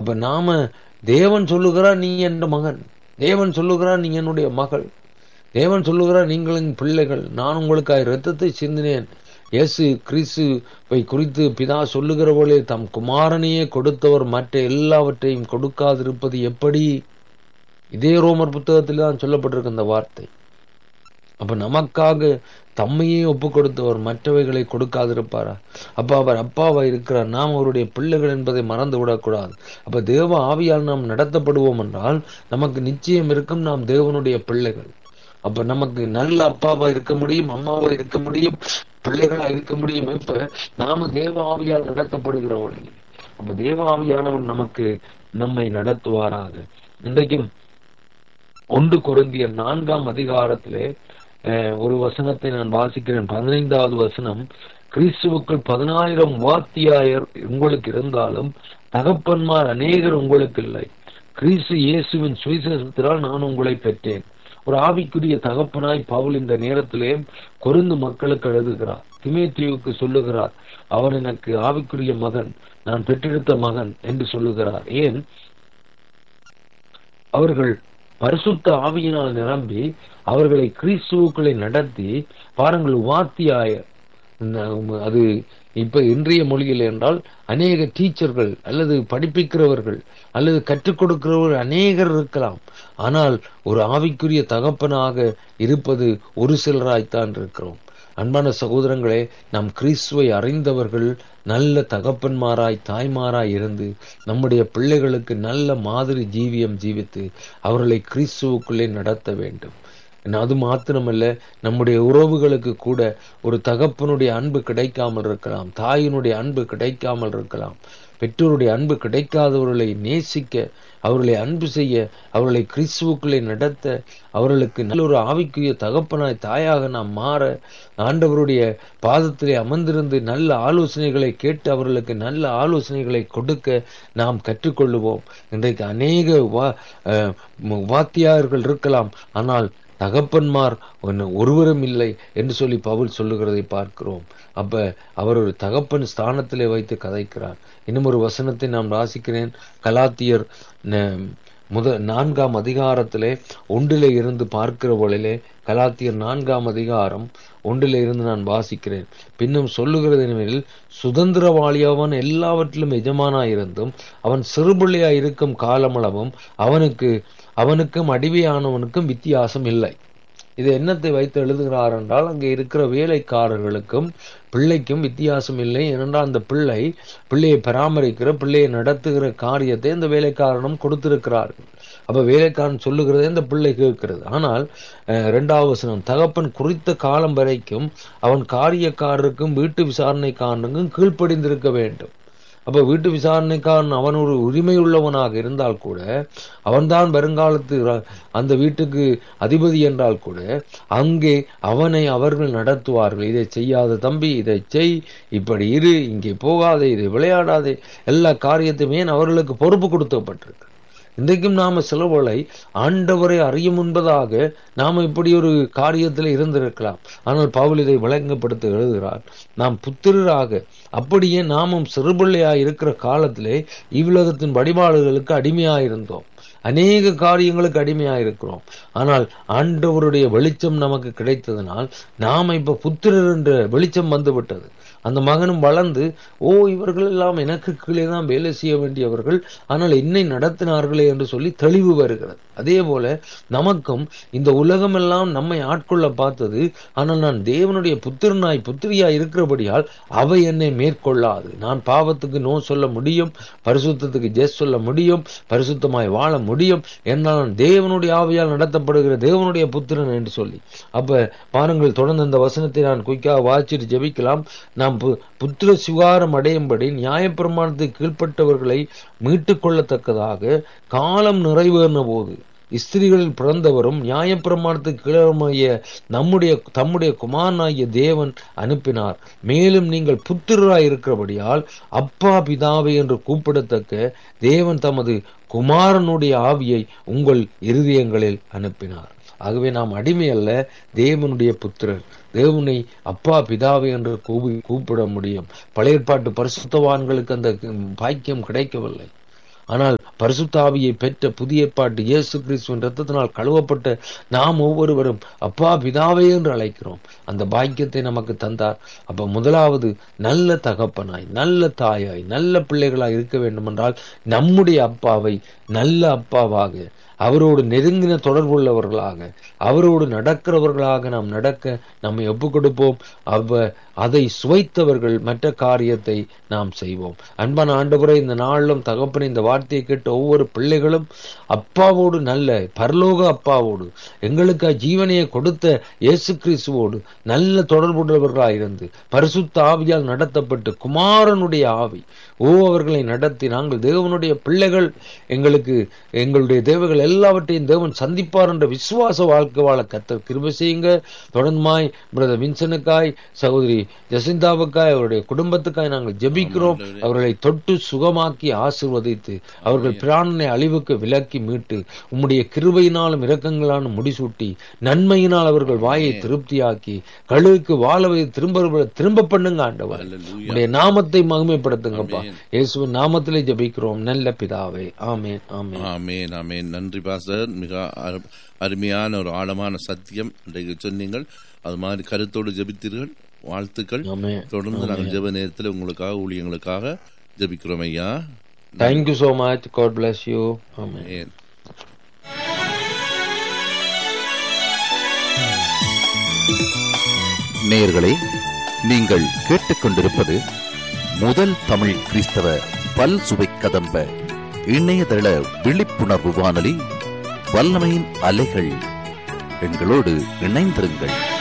அப்ப நாம தேவன் சொல்லுகிறார் நீ என் மகன் தேவன் சொல்லுகிறார் நீ என்னுடைய மகள் தேவன் சொல்லுகிறார் நீங்களின் பிள்ளைகள் நான் உங்களுக்காக இரத்தத்தை சிந்தினேன் இயேசு கிறிஸ்துவை குறித்து பிதா சொல்லுகிற போலே தம் குமாரனையே கொடுத்தவர் மற்ற எல்லாவற்றையும் கொடுக்காதிருப்பது எப்படி இதே ரோமர் புத்தகத்தில் தான் சொல்லப்பட்டிருக்கு அந்த வார்த்தை அப்ப நமக்காக தம்மையே ஒப்பு கொடுத்தவர் மற்றவைகளை கொடுக்காதிருப்பாரா அப்ப அவர் அப்பாவா இருக்கிறார் நாம் அவருடைய பிள்ளைகள் என்பதை மறந்து விடக்கூடாது அப்ப தேவ ஆவியால் நாம் நடத்தப்படுவோம் என்றால் நமக்கு நிச்சயம் இருக்கும் நாம் தேவனுடைய பிள்ளைகள் அப்ப நமக்கு நல்ல அப்பாவா இருக்க முடியும் அம்மாவா இருக்க முடியும் பிள்ளைகளா இருக்க முடியும் இப்ப நாம தேவ ஆவியால் நடத்தப்படுகிறவர்கள் அப்ப தேவ ஆவியானவர் நமக்கு நம்மை நடத்துவாராக இன்றைக்கும் ஒன்று குருந்திய நான்காம் அதிகாரத்திலே ஒரு வசனத்தை நான் வாசிக்கிறேன் பதினைந்தாவது வசனம் கிறிஸ்துவுக்குள் பதினாயிரம் வாத்தியாயர் உங்களுக்கு இருந்தாலும் தகப்பன்மார் அநேகர் உங்களுக்கு இல்லை கிறிஸ்து இயேசுவின் சுவிசேஷத்தினால் நான் உங்களை பெற்றேன் ஒரு ஆவிக்குரிய தகப்பனாய் பவுல் இந்த நேரத்திலே கொருந்து மக்களுக்கு எழுதுகிறார் திமேத்தியுக்கு சொல்லுகிறார் அவன் எனக்கு ஆவிக்குரிய மகன் நான் பெற்றெடுத்த மகன் என்று சொல்லுகிறார் ஏன் அவர்கள் பரிசுத்த ஆவியினால் நிரம்பி அவர்களை கிறிஸ்துவுக்களை நடத்தி பாருங்கள் வாத்தியாய அது இப்ப இன்றைய மொழியில் என்றால் அநேக டீச்சர்கள் அல்லது படிப்பிக்கிறவர்கள் அல்லது கற்றுக் கொடுக்கிறவர்கள் அநேகர் இருக்கலாம் ஆனால் ஒரு ஆவிக்குரிய தகப்பனாக இருப்பது ஒரு சிலராய்த்தான் இருக்கிறோம் அன்பான சகோதரங்களே நாம் கிறிஸ்துவை அறிந்தவர்கள் நல்ல தகப்பன்மாராய் தாய்மாராய் இருந்து நம்முடைய பிள்ளைகளுக்கு நல்ல மாதிரி ஜீவியம் ஜீவித்து அவர்களை கிறிஸ்துவுக்குள்ளே நடத்த வேண்டும் அது மாத்திரமல்ல நம்முடைய உறவுகளுக்கு கூட ஒரு தகப்பனுடைய அன்பு கிடைக்காமல் இருக்கலாம் தாயினுடைய அன்பு கிடைக்காமல் இருக்கலாம் பெற்றோருடைய அன்பு கிடைக்காதவர்களை நேசிக்க அவர்களை அன்பு செய்ய அவர்களை கிறிஸ்துவுக்குள்ளே நடத்த அவர்களுக்கு நல்ல ஒரு ஆவிக்குரிய தகப்பனாய் தாயாக நாம் மாற ஆண்டவருடைய பாதத்திலே அமர்ந்திருந்து நல்ல ஆலோசனைகளை கேட்டு அவர்களுக்கு நல்ல ஆலோசனைகளை கொடுக்க நாம் கற்றுக்கொள்ளுவோம் இன்றைக்கு அநேக வா வாத்தியார்கள் இருக்கலாம் ஆனால் தகப்பன்மார் ஒருவரும் இல்லை என்று சொல்லி பவுல் சொல்லுகிறதை பார்க்கிறோம் அப்ப அவர் ஒரு தகப்பன் ஸ்தானத்திலே வைத்து கதைக்கிறார் இன்னும் ஒரு வசனத்தை நான் வாசிக்கிறேன் கலாத்தியர் முத நான்காம் அதிகாரத்திலே ஒன்றிலே இருந்து பார்க்கிற பொழுதிலே கலாத்தியர் நான்காம் அதிகாரம் ஒன்றிலே இருந்து நான் வாசிக்கிறேன் பின்னும் சொல்லுகிறது எனில் சுதந்திரவாளியவன் எல்லாவற்றிலும் எஜமானாயிருந்தும் அவன் சிறுபிள்ளையாய் இருக்கும் காலமளவும் அவனுக்கு அவனுக்கும் அடிமையானவனுக்கும் வித்தியாசம் இல்லை இது என்னத்தை வைத்து எழுதுகிறார் என்றால் அங்கே இருக்கிற வேலைக்காரர்களுக்கும் பிள்ளைக்கும் வித்தியாசம் இல்லை ஏனென்றால் அந்த பிள்ளை பிள்ளையை பராமரிக்கிற பிள்ளையை நடத்துகிற காரியத்தை அந்த வேலைக்காரனும் கொடுத்திருக்கிறார்கள் அப்ப வேலைக்காரன் சொல்லுகிறதே அந்த பிள்ளை கேட்கிறது ஆனால் இரண்டாவது வசனம் தகப்பன் குறித்த காலம் வரைக்கும் அவன் காரியக்காரருக்கும் வீட்டு விசாரணைக்காரனுக்கும் கீழ்ப்படிந்திருக்க வேண்டும் அப்ப வீட்டு விசாரணைக்காரன் அவன் ஒரு உரிமை உள்ளவனாக இருந்தால் கூட அவன்தான் வருங்காலத்து அந்த வீட்டுக்கு அதிபதி என்றால் கூட அங்கே அவனை அவர்கள் நடத்துவார்கள் இதை செய்யாத தம்பி இதை செய் இப்படி இரு இங்கே போகாதே இதை விளையாடாதே எல்லா காரியத்தையுமே அவர்களுக்கு பொறுப்பு கொடுக்கப்பட்டிருக்கு இன்றைக்கும் நாம சிலவளை ஆண்டவரை அறிய முன்பதாக நாம இப்படி ஒரு காரியத்தில் இருந்திருக்கலாம் ஆனால் பவுல் இதை விளங்கப்படுத்த எழுதுகிறார் நாம் புத்திரராக அப்படியே நாமும் சிறுபிள்ளையா இருக்கிற காலத்திலே இவ்வுலகத்தின் வழிபாடுகளுக்கு அடிமையாயிருந்தோம் அநேக காரியங்களுக்கு அடிமையா இருக்கிறோம் ஆனால் ஆண்டவருடைய வெளிச்சம் நமக்கு கிடைத்ததனால் நாம இப்ப புத்திரர் என்ற வெளிச்சம் வந்து விட்டது அந்த மகனும் வளர்ந்து ஓ இவர்கள் எல்லாம் எனக்கு கீழே தான் வேலை செய்ய வேண்டியவர்கள் ஆனால் என்னை நடத்தினார்களே என்று சொல்லி தெளிவு வருகிறது அதே போல நமக்கும் இந்த உலகம் எல்லாம் நம்மை ஆட்கொள்ள பார்த்தது ஆனால் நான் தேவனுடைய புத்திரனாய் புத்திரியாய் இருக்கிறபடியால் அவை என்னை மேற்கொள்ளாது நான் பாவத்துக்கு நோ சொல்ல முடியும் பரிசுத்தத்துக்கு ஜெஸ் சொல்ல முடியும் பரிசுத்தமாய் வாழ முடியும் என்னால் நான் தேவனுடைய ஆவியால் நடத்தப்படுகிற தேவனுடைய புத்திரன் என்று சொல்லி அப்ப பாருங்கள் தொடர்ந்து இந்த வசனத்தை நான் குயிக்காக வாசிட்டு ஜெபிக்கலாம் நாம் புத்திர சுகாரம் அடையும்படி நியாயப்பிரமாணத்தை கீழ்ப்பட்டவர்களை மீட்டுக் கொள்ளத்தக்கதாக காலம் நிறைவேறின போது ஸ்திரீகளில் பிறந்தவரும் நியாயப்பிரமாணத்துக்கு கீழமைய நம்முடைய தம்முடைய குமாரனாகிய தேவன் அனுப்பினார் மேலும் நீங்கள் புத்திரராய் இருக்கிறபடியால் அப்பா பிதாவை என்று கூப்பிடத்தக்க தேவன் தமது குமாரனுடைய ஆவியை உங்கள் இருதயங்களில் அனுப்பினார் ஆகவே நாம் அடிமை அல்ல தேவனுடைய புத்திரர் தேவனை அப்பா பிதாவை என்று கூப்பி கூப்பிட முடியும் பழைய ஏற்பாட்டு பரிசுத்தவான்களுக்கு அந்த பாக்கியம் கிடைக்கவில்லை ஆனால் பரிசுத்தாவியை பெற்ற புதிய ஏற்பாட்டு இயேசு கிறிஸ்துவின் ரத்தத்தினால் கழுவப்பட்ட நாம் ஒவ்வொருவரும் அப்பா பிதாவே என்று அழைக்கிறோம் அந்த பாக்கியத்தை நமக்கு தந்தார் அப்ப முதலாவது நல்ல தகப்பனாய் நல்ல தாயாய் நல்ல பிள்ளைகளாய் இருக்க வேண்டும் என்றால் நம்முடைய அப்பாவை நல்ல அப்பாவாக அவரோடு நெருங்கின தொடர்புள்ளவர்களாக அவரோடு நடக்கிறவர்களாக நாம் நடக்க நம்மை ஒப்புக் கொடுப்போம் அவ அதை சுவைத்தவர்கள் மற்ற காரியத்தை நாம் செய்வோம் அன்பான ஆண்டவரை இந்த நாளிலும் தகப்பன இந்த வார்த்தையை கேட்ட ஒவ்வொரு பிள்ளைகளும் அப்பாவோடு நல்ல பரலோக அப்பாவோடு எங்களுக்கு ஜீவனையை கொடுத்த இயேசு கிறிஸ்துவோடு நல்ல தொடர்புள்ளவர்களாக இருந்து பரிசுத்த ஆவியால் நடத்தப்பட்டு குமாரனுடைய ஆவி ஓ அவர்களை நடத்தி நாங்கள் தேவனுடைய பிள்ளைகள் எங்களுக்கு எங்களுடைய தேவைகள் எல்லாவற்றையும் தேவன் சந்திப்பார் என்ற விசுவாச வாழ்க்கை வாழ கத்தர் கிருபை செய்யுங்க தொடர்ந்துமாய் பிரதர் வின்சனுக்காய் சகோதரி ஜசிந்தாவுக்காய் அவருடைய குடும்பத்துக்காய் நாங்கள் ஜெபிக்கிறோம் அவர்களை தொட்டு சுகமாக்கி ஆசிர்வதித்து அவர்கள் பிராணனை அழிவுக்கு விலக்கி மீட்டு உம்முடைய கிருபையினாலும் இரக்கங்களாலும் முடிசூட்டி நன்மையினால் அவர்கள் வாயை திருப்தியாக்கி கழுவுக்கு வாழவை திரும்ப திரும்ப பண்ணுங்க ஆண்டவர் உடைய நாமத்தை மகிமைப்படுத்துங்கப்பா இயேசுவின் நாமத்திலே ஜெபிக்கிறோம் நல்ல பிதாவே ஆமேன் ஆமேன் ஆமேன் ஆமேன் நன்றி பாஸ்டர் மிக அரு- அருமையான ஒரு ஆழமான சத்தியம் இன்றைக்கு சொன்னீங்கள் அது மாதிரி கருத்தோடு ஜெபித்தீர்கள் வாழ்த்துக்கள் ஆமென். தொடர்ந்து நாங்கள் ஜெப நேரத்தில் உங்களுக்காக ஊழியங்களுக்காக ஜெபிக்கிறோம் ஐயா thank you so much God bless you ஆமேன் ஆமென். நேயர்களே நீங்கள் கேட்டுக்கொண்டிருப்பது முதல் தமிழ் கிறிஸ்தவ பல் சுவை கதம்ப இணையதள விழிப்புணர்வு வானொலி வல்லமையின் அலைகள் எங்களோடு இணைந்திருங்கள்